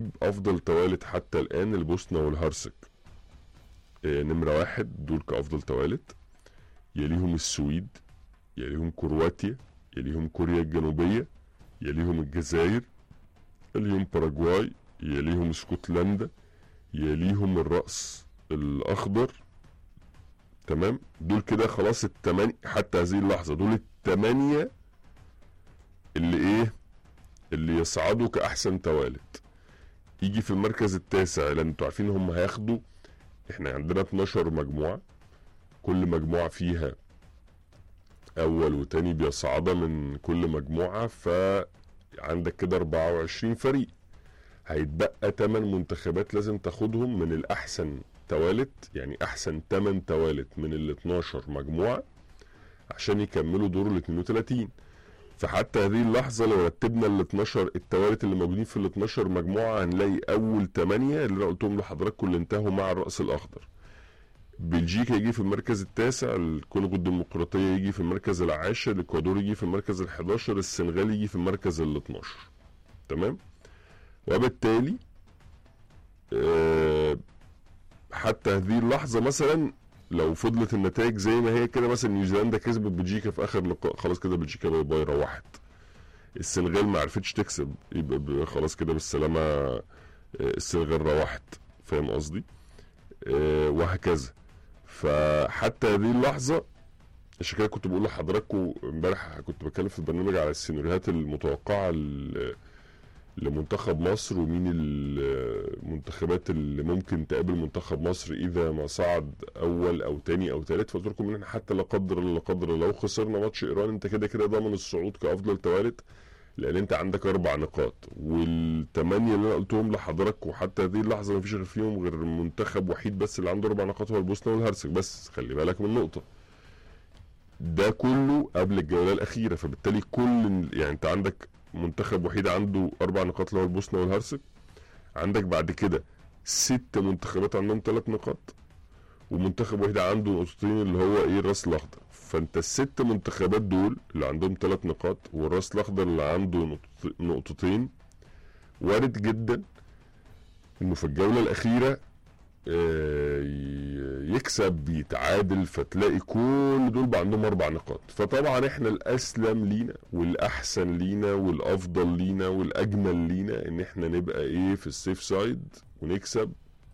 افضل توالت حتى الان البوسنه والهرسك آه، نمره واحد دول كافضل توالت يليهم السويد يليهم كرواتيا يليهم كوريا الجنوبيه يليهم الجزائر يليهم باراجواي يليهم اسكتلندا يليهم الرأس الأخضر تمام دول كده خلاص التمانية حتى هذه اللحظة دول التمانية اللي ايه اللي يصعدوا كأحسن توالت يجي في المركز التاسع لأن انتوا عارفين هم هياخدوا احنا عندنا 12 مجموعة كل مجموعة فيها أول وتاني بيصعدا من كل مجموعة فعندك كده 24 فريق هيتبقى 8 منتخبات لازم تاخدهم من الأحسن توالت يعني أحسن 8 توالت من ال 12 مجموعة عشان يكملوا دور ال 32 فحتى هذه اللحظة لو رتبنا ال 12 التوالت اللي موجودين في ال 12 مجموعة هنلاقي أول 8 اللي أنا قلتهم لحضراتكم اللي انتهوا مع الرأس الأخضر. بلجيكا يجي في المركز التاسع، الكونغو الديمقراطية يجي في المركز العاشر، الإكوادور يجي في المركز ال 11، السنغال يجي في المركز ال 12. تمام؟ وبالتالي آه، حتى هذه اللحظة مثلا لو فضلت النتائج زي ما هي كده مثلا نيوزيلندا كسبت بلجيكا في اخر لقاء خلاص كده بلجيكا باي باي روحت السنغال ما عرفتش تكسب يبقى ب- خلاص كده بالسلامه آه، السنغال روحت فاهم قصدي آه، وهكذا فحتى هذه اللحظه عشان كده كنت بقول لحضراتكم امبارح كنت بتكلم في البرنامج على السيناريوهات المتوقعه ل- لمنتخب مصر ومين المنتخبات اللي ممكن تقابل منتخب مصر اذا ما صعد اول او تاني او تالت فقلت لكم ان احنا حتى لا قدر الله لا قدر الله لو خسرنا ماتش ايران انت كده كده ضامن الصعود كافضل توالت لان انت عندك اربع نقاط والثمانيه اللي انا قلتهم لحضرتك وحتى هذه اللحظه ما فيش غير فيهم غير منتخب وحيد بس اللي عنده اربع نقاط هو البوسنه والهرسك بس خلي بالك من نقطه ده كله قبل الجوله الاخيره فبالتالي كل يعني انت عندك منتخب وحيد عنده اربع نقاط اللي هو البوسنه والهرسك عندك بعد كده ست منتخبات عندهم ثلاث نقاط ومنتخب واحد عنده نقطتين اللي هو ايه الراس الاخضر فانت الست منتخبات دول اللي عندهم ثلاث نقاط والراس الاخضر اللي عنده نقط- نقطتين وارد جدا انه في الجوله الاخيره آه، ي- يكسب يتعادل فتلاقي كل دول بقى عندهم اربع نقاط فطبعا احنا الاسلم لينا والاحسن لينا والافضل لينا والاجمل لينا ان احنا نبقى ايه في السيف سايد ونكسب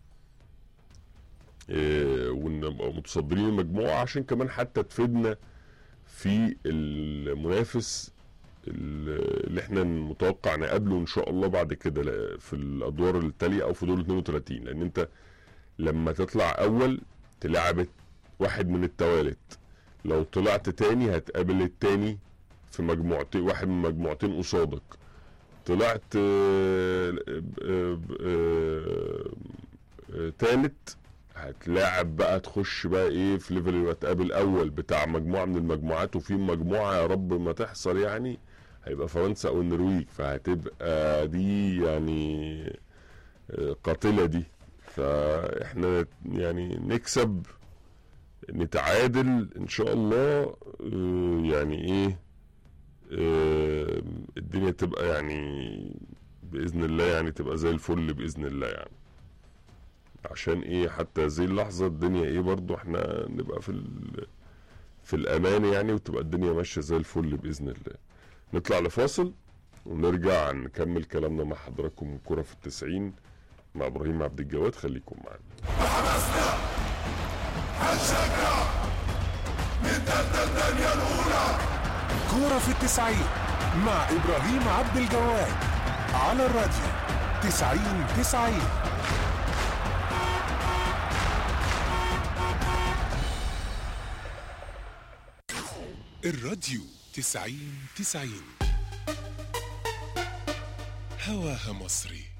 إيه ونبقى متصدرين المجموعه عشان كمان حتى تفيدنا في المنافس ال- اللي احنا متوقع نقابله ان شاء الله بعد كده ل- في الادوار التاليه او في دور 32 لان انت لما تطلع اول تلعب واحد من التوالت لو طلعت تاني هتقابل التاني في مجموعتين واحد من مجموعتين قصادك طلعت آه، آه، آه، آه، تالت هتلاعب بقى تخش بقى ايه في ليفل يبقى تقابل اول بتاع مجموعه من المجموعات وفي مجموعه يا رب ما تحصل يعني هيبقى فرنسا او النرويج فهتبقى دي يعني آه، قاتله دي فاحنا يعني نكسب نتعادل ان شاء الله آه، يعني ايه آه، الدنيا تبقى يعني باذن الله يعني تبقى زي الفل باذن الله يعني عشان ايه حتى زي اللحظه الدنيا ايه برضو احنا نبقى في ال- في الامان يعني وتبقى الدنيا ماشيه زي الفل باذن الله نطلع لفاصل ونرجع نكمل كلامنا مع حضراتكم كرة في التسعين مع ابراهيم عبد الجواد خليكم معانا حماسنا هنشجع نتقدم الدنيا الأولى كورة في التسعين مع إبراهيم عبد الجواد على الراديو تسعين تسعين الراديو تسعين تسعين هواها مصري